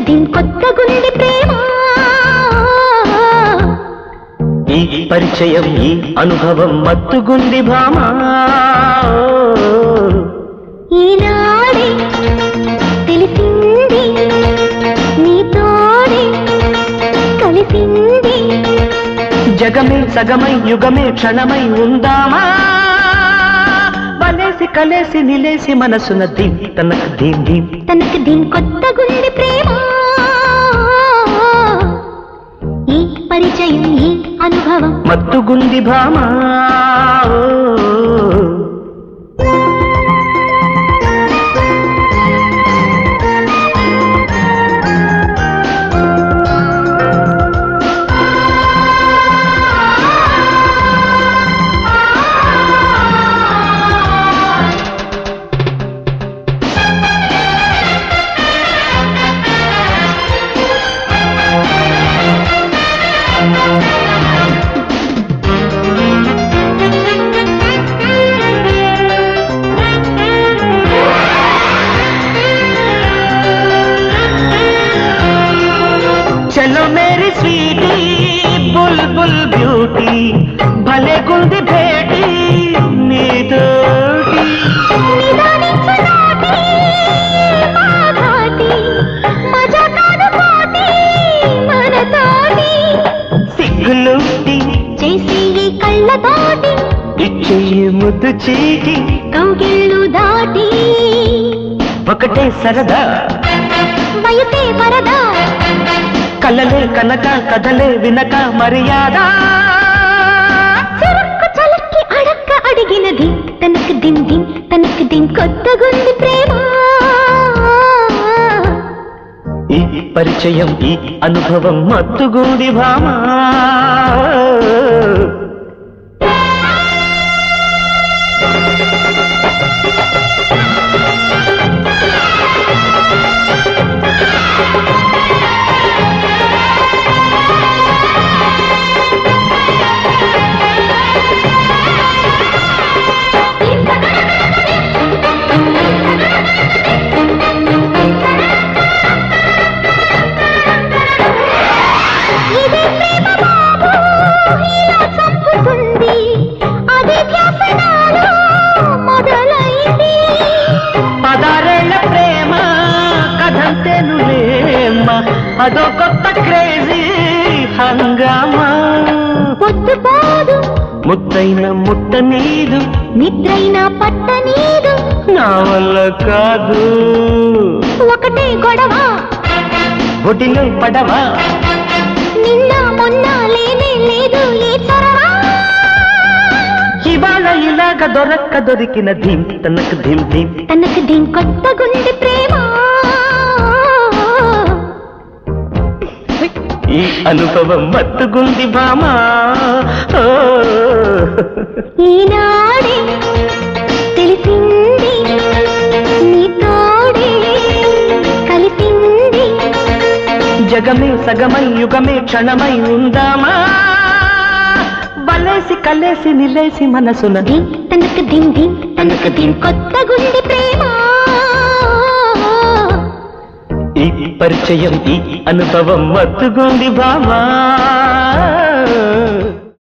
దిన్ కొత్త గుండె ప్రేమ ఈ పరిచయం ఈ అనుభవం మత్తుగుంది భామా ఈనాడే తెలిసింది నీతోడే కలిసింది జగమే సగమై యుగమే క్షణమై ఉందామా వలేసి కలేసి నిలేసి మనసున దీం తనకు దీం దీం తనకు దీని కొత్త గుండె ప్రేమ ఈ పరిచయం ఈ అనుభవం మత్తుగుంది భామా చలో మేరీ స్వీటీ బుల్ బుల్ బ్యూటీ భలే గుంది భేటీ నీతోటి నిదానించనాటి మా ఘాటి మజా కాదు పోటీ మనతోటి సిగ్గులుంటి చేసి ఈ కళ్ళతోటి ఇచ్చే ముద్దు చీటి కౌగిళ్ళు దాటి ఒకటే సరదా వయసే వరదా కలలే కనక కథలే వినక మర్యాద చెరక్కు చలక్కి అడక్క అడిగినది తనకు దిన్ దిన్ తనకు దిన్ కొత్తగుంది ప్రేమ ఈ పరిచయం ఈ అనుభవం మత్తుగుంది భామా ఇదే ప్రేమ బాబు ఇలా చంపుతుంది అదే ధ్యాస నాలో మొదలైంది పదారేళ్ల ప్రేమ కథంతేనులేమ్మ అదో కొత్త క్రేజీ హంగామా పొద్దు పోదు ముద్దైన ముట్ట నీదు నిద్రైన పట్ట నీదు నా వల్ల కాదు ఒకటే గొడవ ఒడిలో పడవా నిన్న మొన్న లేనే లేదు ఈ చొరవ ఇవాళ ఇలాగ దొరక్క దొరికిన ధీం తనకు ధీం ధీం తనకు దీని కొత్త గుండె ప్రేమ ఈ అనుభవం మత్తుగుంది భామా ఓ. ఈనాడే తెలిసింది నీతోడే కలిసింది జగమే సగమై యుగమే క్షణమై ఉందామా వలేసి కలేసి నిలేసి మనసున దిన్ తనకు దిన్ దిన్ తనకు దిన్ కొత్త గుండె ప్రేమ ఈ పరిచయం ఈ అనుభవం మత్తుగుంది భామా